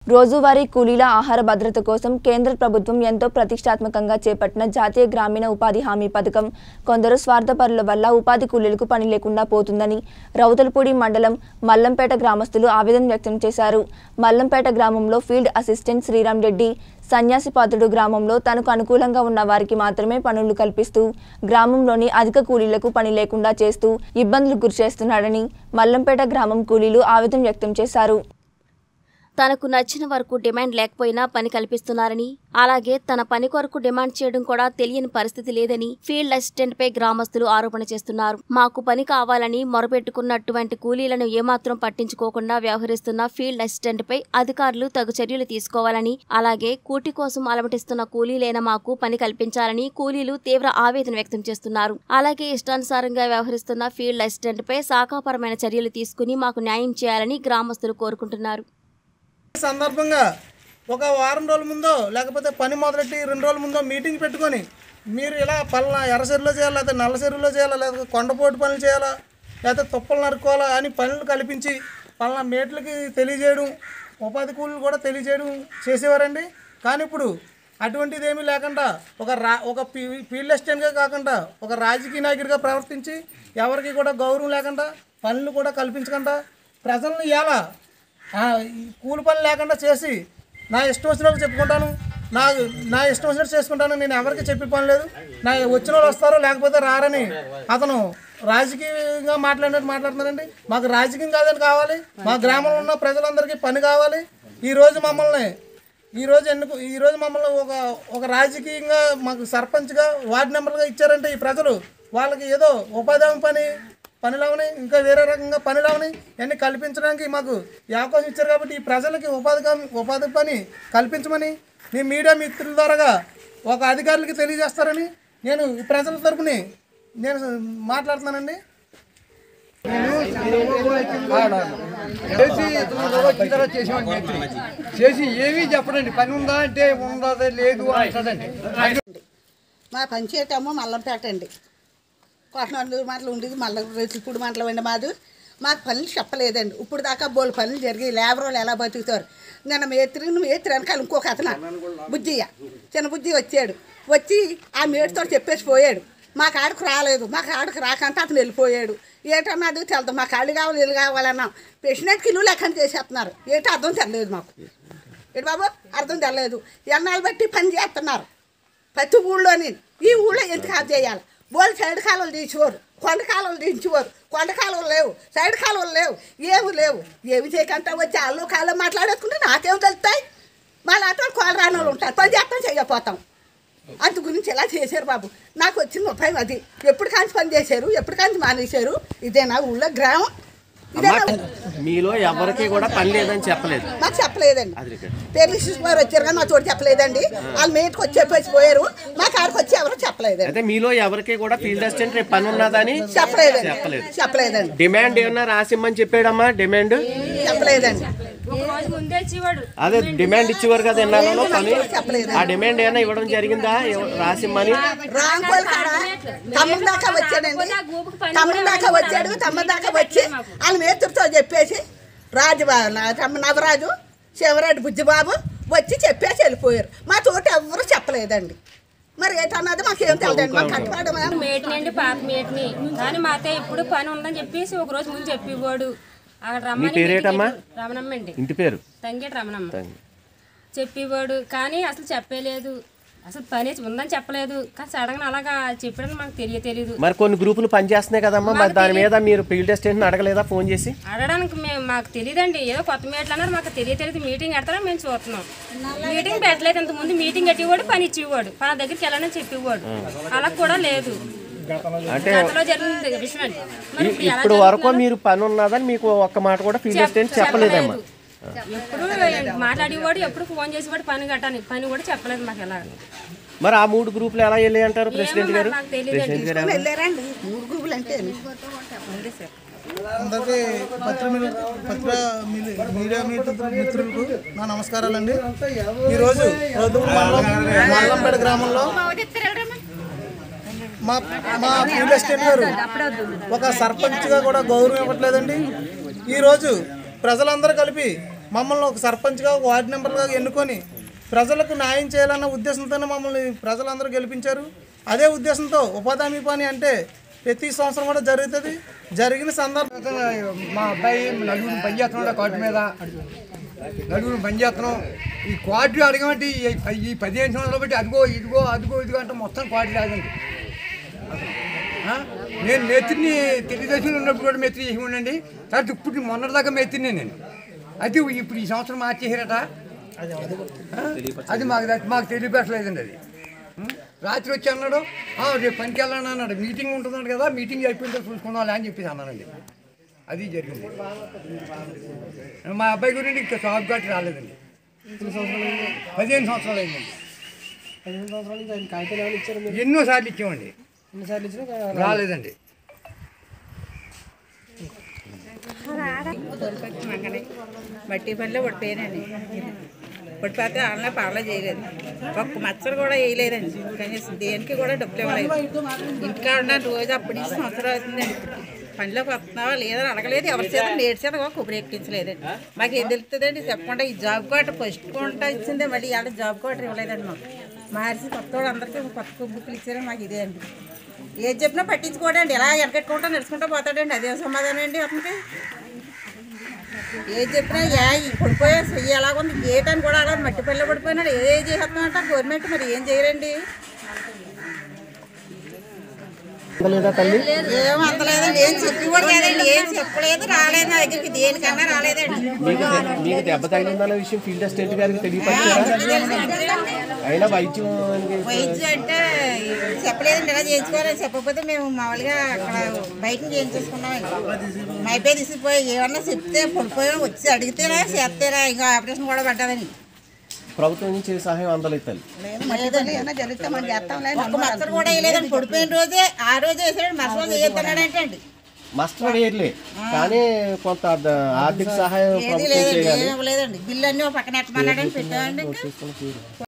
రోజువారీ కూలీల ఆహార భద్రత కోసం కేంద్ర ప్రభుత్వం ఎంతో ప్రతిష్టాత్మకంగా చేపట్టిన జాతీయ గ్రామీణ ఉపాధి హామీ పథకం కొందరు స్వార్థపరుల వల్ల ఉపాధి కూలీలకు పని లేకుండా పోతుందని రౌతలపూడి మండలం మల్లంపేట గ్రామస్తులు ఆవేదన వ్యక్తం చేశారు మల్లంపేట గ్రామంలో ఫీల్డ్ అసిస్టెంట్ శ్రీరామ్ రెడ్డి సన్యాసిపాత్రుడు గ్రామంలో తనకు అనుకూలంగా ఉన్న వారికి మాత్రమే పనులు కల్పిస్తూ గ్రామంలోని అధిక కూలీలకు పని లేకుండా చేస్తూ ఇబ్బందులు గురిచేస్తున్నాడని మల్లంపేట గ్రామం కూలీలు ఆవేదన వ్యక్తం చేశారు తనకు నచ్చిన వరకు డిమాండ్ లేకపోయినా పని కల్పిస్తున్నారని అలాగే తన పని కొరకు డిమాండ్ చేయడం కూడా తెలియని పరిస్థితి లేదని ఫీల్డ్ అసిస్టెంట్ పై గ్రామస్తులు ఆరోపణ చేస్తున్నారు మాకు పని కావాలని మొరపెట్టుకున్నటువంటి కూలీలను ఏమాత్రం పట్టించుకోకుండా వ్యవహరిస్తున్న ఫీల్డ్ అసిస్టెంట్ పై అధికారులు తగు చర్యలు తీసుకోవాలని అలాగే కూటి కోసం అలమటిస్తున్న కూలీలైన మాకు పని కల్పించాలని కూలీలు తీవ్ర ఆవేదన వ్యక్తం చేస్తున్నారు అలాగే ఇష్టానుసారంగా వ్యవహరిస్తున్న ఫీల్డ్ అసిస్టెంట్ పై శాఖాపరమైన చర్యలు తీసుకుని మాకు న్యాయం చేయాలని గ్రామస్తులు కోరుకుంటున్నారు ఈ సందర్భంగా ఒక వారం రోజుల ముందో లేకపోతే పని మొదలెట్టి రెండు రోజుల ముందో మీటింగ్ పెట్టుకొని మీరు ఇలా పలానా ఎర్ర చెరువులో చేయాలా లేకపోతే నల్ల చెరువులో చేయాలా లేకపోతే కొండపోటు పనులు చేయాలా లేకపోతే తుప్పలు నరుకోవాలా అని పనులు కల్పించి పలానా మేట్లకి తెలియజేయడం ఉపాధి కూలీలు కూడా తెలియజేయడం చేసేవారండి కానీ ఇప్పుడు అటువంటిది ఏమీ లేకుండా ఒక రా ఒక ఫీ- ఫీల్డ్ అసిస్టెంట్గా కాకుండా ఒక రాజకీయ నాయకుడిగా ప్రవర్తించి ఎవరికి కూడా గౌరవం లేకుండా పనులు కూడా కల్పించకుండా ప్రజలను ఎలా ఆ, ఈ కూలి పని లేకుండా చేసి నా ఇష్టం వచ్చినట్టు చెప్పుకుంటాను నా నా ఇష్టం వచ్చినట్టు చేసుకుంటాను నేను ఎవరికి చెప్పే పని లేదు నా వచ్చిన వాళ్ళు వస్తారో లేకపోతే రారని అతను రాజకీయంగా మాట్లాడినట్టు మాట్లాడుతున్నారండి మాకు రాజకీయం కాదని కావాలి మా గ్రామంలో ఉన్న ప్రజలందరికీ పని కావాలి ఈరోజు మమ్మల్ని ఈరోజు ఎన్నుకు ఈరోజు మమ్మల్ని ఒక ఒక రాజకీయంగా మాకు సర్పంచ్గా వార్డు మెంబర్గా ఇచ్చారంటే ఈ ప్రజలు వాళ్ళకి ఏదో ఉపాధి హామీ పని పనిలోని ఇంకా వేరే రకంగా పనిలోని ఇవన్నీ కల్పించడానికి మాకు ఈ అవకాశం ఇచ్చారు కాబట్టి ఈ ప్రజలకి ఉపాధి హామీ- ఉపాధి పని కల్పించమని మీ మీడియా మిత్రుల ద్వారాగా ఒక అధికారులకి తెలియజేస్తారని నేను ఈ ప్రజల తరపుని నేను మాట్లాడుతున్నానండి చేసి వచ్చిన తర్వాత చేసేవాడిని మేస్త్రి. చేసి ఏమీ చెప్పడండి పని ఉందా అంటే ఉందా లేదు అంటదండి మా పంచేటేమో మల్లంపేట అండి కోటనూరు మాటలు ఉండేది మల్ల రెట్లపూడి మండలం అండి మాది మాకు పనులు చెప్పలేదండి ఇప్పుడు దాకా బోలు పనులు జరిగాయి లేబర్ వాళ్ళు ఎలా బతుకుతారు నిన్న మేత్రి మేత్రి వెనకాల ఇంకొక అతను బుజ్జియ్య చిన్న బుజ్జి వచ్చాడు వచ్చి ఆ మేటితో చెప్పేసి పోయాడు మా కాడికి రాలేదు మా కాడికి రాకంటే అతను వెళ్ళిపోయాడు ఏటన్నది తెలదు మా కాళ్ళు కావాలి ఇల్లు కావాలన్నాం ప్రెసిడెంట్ కిలో లెక్కన చేసేస్తున్నారు ఏంటో అర్థం తెలియదు మాకు ఏంటి బాబు అర్థం తెలియదు ఎన్నాళ్ళు బట్టి పని చేస్తున్నారు ప్రతి ఊళ్ళోని ఈ ఊళ్ళో ఎందుకు ఆఫ్ చేయాలి బోల్ సైడ్ కాలువలు తీసేవారు కొండ కాలువలు తీసేవారు కొండ కాలువలు లేవు సైడ్ కాలువలు లేవు ఏమి లేవు ఏమి చేయకంటే వచ్చి వాళ్ళు కాళ్ళు మాట్లాడేసుకుంటే నాకేం తెలుస్తాయి మళ్ళీ అటు కోళ్ళ రాని వాళ్ళు ఉంటారు పని చేస్తాం చేయకపోతాం అందు గురించి ఇలా చేశారు బాబు నాకు వచ్చిన ఉపాయం అది ఎప్పుడు కాంచి పని చేశారు ఎప్పుడు కాంచి మానేశారు ఇదేనా ఊళ్ళో గ్రామం ఇదేనా ఊ- మీలో ఎవరికి కూడా పని లేదని చెప్పలేదు మాకు చెప్పలేదండి అది ఇక్కడ. పేర్లు వారు వచ్చారు కానీ మా తోడు చెప్పలేదండి వాళ్ళు మేటికి వచ్చి చెప్పేసి పోయారు మా కాడికి వచ్చి ఎవరు చెప్పలేదండి అయితే మీలో ఎవరికి కూడా ఫీల్డ్ అసిస్టెంట్ రేపు పని ఉన్నదని చెప్పలేదండి చెప్పలేదు చెప్పలేదండి డిమాండ్ ఏమన్నా రాసిమ్మని చెప్పాడమ్మా డిమాండ్ చెప్పలేదండి అదే డిమాండ్ ఇచ్చేవారు కదా ఎన్నాళ్ళలో పని చెప్పలేదు. ఆ డిమాండ్ ఏమైనా ఇవ్వడం జరిగిందా ఎవ- రాసిమ్మని రాంకోల్ కాడ తమ్ముడు దాకా వచ్చాడండి తమ్ముడు దాకా వచ్చాడు తమ్ముడు దాకా వచ్చి వాళ్ళ మేతుడితో చెప్పేసి రాజు బా- నా- తమ్మ నవరాజు శివరాజు బుజ్జిబాబు వచ్చి చెప్పేసి వెళ్ళిపోయారు మా తోటి ఎవరు చెప్పలేదండి మరి ఏంటన్నది మాకేం తెలియదండి మా కట్టుబడి మేటిని అండి పాత మేటిని కానీ మా అత్తయ్య ఇప్పుడు పని ఉందని చెప్పేసి ఒక రోజు ముందు చెప్పేవాడు అక్కడ రమ్మని పేరేటమ్మా? ఇంటికి రమణమ్మ అండి ఇంటి పేరు తంగేటి రమణమ్మ చెప్పేవాడు కానీ అసలు చెప్పలేదు అసలు పని ఉందని చెప్పలేదు కానీ సడన్గా అలాగా చెప్పడం మాకు తెలియ తెలియదు మరి కొన్ని గ్రూపులు పనిచేస్తున్నాయి కదమ్మా మరి దాని మీద మీరు ఫీల్డ్ అసిస్టెంట్ అడగలేదా ఫోన్ చేసి అడగడానికి మేము మాకు తెలియదండి ఏదో కొత్త మేట్లు అన్నారు మాకు తెలియ తెలియదు మీటింగ్ పెడతారని మేము చూస్తున్నాం మీటింగ్ పెట్టలేదు ఇంతకుముందు మీటింగ్ కట్టేవాడు పని ఇచ్చేవాడు పని దగ్గరికి వెళ్ళాలని చెప్పేవాడు అలా కూడా లేదు అంటే గతంలో జరిగింది విషయం అండి మరి ఇప్పుడు ఎలా ఇప్పుడు వరకు మీరు పని ఉన్నదని మీకు ఒక్క మాట కూడా ఫీల్డ్ అసిస్టెంట్ చెప్పలేదమ్మా ఎప్పుడు మాట్లాడేవాడు ఎప్పుడు ఫోన్ చేసేవాడు పని కట్టాలి పని కూడా చెప్పలేదు మాకు ఎలా మరి ఆ మూడు గ్రూపులు ఎలా వెళ్ళాయి అంటారు ప్రెసిడెంట్ గారు నాకు తెలియదండి ప్రెసిడెంట్ గారు ఏమన్నారు? వెళ్ళారండి మూడు గుబులు అంటే అందరికీ పత్ర మిల్- పత్ర మిల్- మీడియా మిత్రు- మిత్రులకు నా నమస్కారాలండి ఈరోజు రొద్దుపూడి మండలం మల్లంపేట గ్రామంలో మా మా ఫీల్డ్ అసిస్టెంట్ గారు ఒక సర్పంచ్గా కూడా గౌరవం ఇవ్వట్లేదండి ఈరోజు ప్రజలందరూ కలిపి మమ్మల్ని ఒక సర్పంచ్గా ఒక వార్డు మెంబర్గా ఎన్నుకొని ప్రజలకు న్యాయం చేయాలన్న ఉద్దేశంతోనే మమ్మల్ని ప్రజలందరూ గెలిపించారు అదే ఉద్దేశంతో ఉపాధి హామీ పని అంటే ప్రతి సంవత్సరం కూడా జరుగుతుంది జరిగిన సందర్భం మా అబ్బాయి నలుగురు పని చేస్తున్నాడు కోట మీద నలుగురు పని చేస్తున్నాం ఈ క్వార్టర్ అడగమంటే ఈ- ఈ పదిహేను సంవత్సరాలు బట్టి అదిగో ఇదిగో అదిగో ఇదిగో అంటే మొత్తం క్వార్టర్ రాదండి ఆ? నేను మేస్త్రిని తెలుగుదేశంలో ఉన్నప్పుడు కూడా మేస్త్రి చేసి ఉండండి తర్వాత ఇప్పుడు మొన్నటిదాకా మేస్త్రిని నేను అది ఇప్పుడు ఈ సంవత్సరం మార్చేసారట ఆ? అది మాకు తె- మాకు తెలియపెట్టలేదండి అది ఉం? రాత్రి వచ్చి అన్నాడు "ఆ, రేపు పనికి వెళ్ళాను అన్నాడు మీటింగ్ ఉంటున్నాడు కదా మీటింగ్ అయిపోయిందో చూసుకుందాం అని చెప్పేసి అన్నానండి అది జరిగింది మా అబ్బాయి గురించి ఇంకా జాబ్ గట్టి రాలేదండి పదిహేను సంవత్సరాలు అయిందండి ఎన్నో సార్లు ఇచ్చామండి రాలేదండి మట్టి పనిలో పడిపోయానండి పడిపోతే ఆన్లో పాలన చేయలేదు ఒక్క మచ్చలు కూడా వేయలేదండి కనీసం దేనికి కూడా డబ్బులు ఇవ్వలేదు ఇంకా ఉన్నాను రోజు అప్పటి నుంచి సంవత్సరం అవుతుందండి ఇప్పటికి పనిలోకి వస్తున్నావా లేదని అడగలేదు ఎవరి చేత నేటి చేత కూడా కొబ్బరి ఎక్కించలేదండి మాకు ఏం తెలుస్తుందండి చెప్పకుండా ఈ జాబ్ కోట ఫస్ట్ కొంట ఇచ్చిందే మళ్ళీ ఇవాళ జాబ్ కోట ఇవ్వలేదండి మాకు మార్చి కొత్త వాళ్ళు అందరికీ కొత్త బుక్లు ఇచ్చారని మాకు ఇదే అండి ఏది చెప్పినా పట్టించుకోడండి ఎలా వెనకెట్టుకుంటా నడుచుకుంటా పోతాడండి అదే సమాధానం అండి అతనికి ఏది చెప్పినా యా పడిపోయా చెయ్యి ఎలాగుంది ఏటని కూడా అలా మట్టి పల్లె పడిపోయినాడు ఏ చేస్తామంటే గవర్నమెంట్ మరి ఏం చేయరండి లేదా తల్లి ఏం అందలేదండి ఏం చెప్పి కూడా లేదండి ఏం చెప్పలేదు రాలేదు నా దగ్గరికి దేనికన్నా రాలేదండి మీకు తె- మీకు దెబ్బ తగిలిందన్న విషయం ఫీల్డ్ అసిస్టెంట్ గారికి తెలియపరిచారా అయినా వైద్యం వైద్యం అంటే చెప్పలేదండి ఇలా చేయించుకోవాలని చెప్పకపోతే మేము మామూలుగా అక్కడ బయట చేయించేసుకున్నామండి మైపే తీసుకుపోయి ఏమన్నా చెప్తే పడిపోయాం వచ్చి అడిగితేరా చేస్తేరా ఇంకా ఆపరేషన్ కూడా పడ్డదని ప్రభుత్వం నుంచి ఏ సహాయం అందలేదు తల్లి ఏమైనా జరిగితే మనం చేస్తాంలే ఒక్క మచ్చలు కూడా వేయలేదండి పడిపోయిన రోజే ఆ రోజే వేసాడు మరుసటి రోజు వేస్తున్నాడంటే అండి మస్టర్ వేయర్లే కానీ కొంత ద- ఆర్థిక సహాయం ఏది ప్రభుత్వం లేదండి చేయాలి ఏం ఇవ్వలేదండి బిల్లు అన్నీ ఓ పక్కన ఎట్టమన్నాడని పెట్టామండి ఇంకా